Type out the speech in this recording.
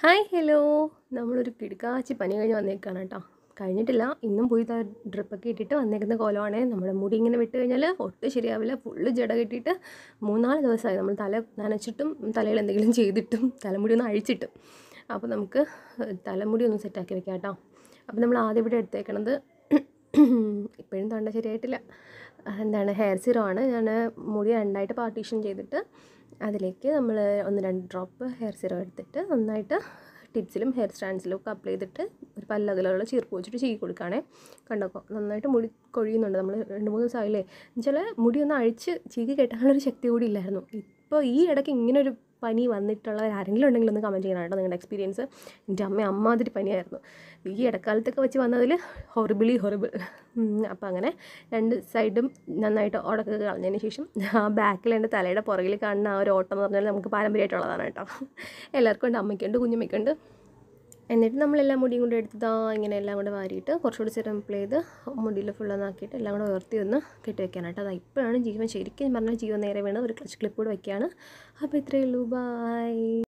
hi hello നമ്മളൊരു കിടുക്കാച്ചി പനി കഴിഞ്ഞ് വന്നേക്കാണ് കേട്ടോ കഴിഞ്ഞിട്ടില്ല ഇന്നും പോയി ഇതാ ഡ്രിപ്പൊക്കെ ഇട്ടിട്ട് വന്നേക്കുന്ന കോലമാണ് നമ്മുടെ മുടി ഇങ്ങനെ വിട്ട് കഴിഞ്ഞാൽ ഒട്ടും ശരിയാവില്ല ഫുള്ള് ജട കെട്ടിയിട്ട് മൂന്നാല് ദിവസമായി നമ്മൾ തല നനച്ചിട്ടും തലയിൽ എന്തെങ്കിലും ചെയ്തിട്ടും തലമുടി ഒന്ന് അഴിച്ചിട്ടും അപ്പോൾ നമുക്ക് തലമുടി ഒന്ന് സെറ്റാക്കി വെക്കാം കേട്ടോ അപ്പോൾ നമ്മൾ ആദ്യം ഇവിടെ എടുത്തേക്കണത് ഇപ്പോഴും തൊണ്ട ശരിയായിട്ടില്ല എന്താണ് ഹെയർ സീറോ ആണ് ഞാൻ മുടി രണ്ടായിട്ട് പാർട്ടീഷൻ ചെയ്തിട്ട് അതിലേക്ക് നമ്മൾ ഒന്ന് രണ്ട് ഡ്രോപ്പ് ഹെയർ സീറോ എടുത്തിട്ട് നന്നായിട്ട് ടിപ്സിലും ഹെയർ സ്റ്റാൻഡ്സിലും ഒക്കെ അപ്ലൈ ചെയ്തിട്ട് ഒരു പല്ലകലുള്ള ചീർപ്പ് വെച്ചിട്ട് ചീകി കൊടുക്കുകയാണേ കണ്ടോ നന്നായിട്ട് മുടി കൊഴിയുന്നുണ്ട് നമ്മൾ രണ്ട് മൂന്ന് ദിവസമായില്ലേ എന്നുവെച്ചാൽ മുടി ഒന്ന് അഴിച്ച് ചീകി കെട്ടാനുള്ളൊരു ശക്തി കൂടി ഇല്ലായിരുന്നു ഇപ്പോൾ ഈ ഇടയ്ക്ക് ഇങ്ങനെ ഒരു പനി വന്നിട്ടുള്ളവർ ആരെങ്കിലും ഉണ്ടെങ്കിൽ ഒന്ന് കമൻറ്റ് ചെയ്യണം കേട്ടോ നിങ്ങളുടെ എക്സ്പീരിയൻസ് എൻ്റെ അമ്മ അമ്മാതിരി പനിയായിരുന്നു ഈ ഇടക്കാലത്തൊക്കെ വെച്ച് വന്നതിൽ ഹൊറിബിളി ഹൊറിബിൾ അപ്പോൾ അങ്ങനെ രണ്ട് സൈഡും നന്നായിട്ട് ഉടക്ക് കളഞ്ഞതിന് ശേഷം ആ ബാക്കിൽ എൻ്റെ തലയുടെ പുറകിൽ കാണുന്ന ആ ഒരു ഓട്ടം എന്ന് പറഞ്ഞാൽ നമുക്ക് പാരമ്പര്യമായിട്ടുള്ളതാണ് കേട്ടോ എല്ലാവർക്കും ഉണ്ട് അമ്മയ്ക്കുണ്ട് കുഞ്ഞമ്മയ്ക്കുണ്ട് എന്നിട്ട് നമ്മളെല്ലാം മുടിയും കൊണ്ട് എടുത്തതാ ഇങ്ങനെ എല്ലാം കൂടെ വാരിയിട്ട് കുറച്ചുകൂടി സിറം അപ്ലൈ ചെയ്ത് മുടിയിൽ ഫുള്ളൊന്നാക്കിയിട്ട് എല്ലാം കൂടെ ഉയർത്തി ഒന്ന് കെട്ടി വെക്കാനായിട്ട് അത് ഇപ്പോഴാണ് ജീവൻ ശരിക്കും പറഞ്ഞാൽ ജീവൻ നേരെ വീണ് ഒരു ക്ലച്ച് ക്ലിപ്പ് കൂടെ വയ്ക്കുകയാണ് അപ്പോൾ ഇത്രയേ ഉള്ളൂ ബായ്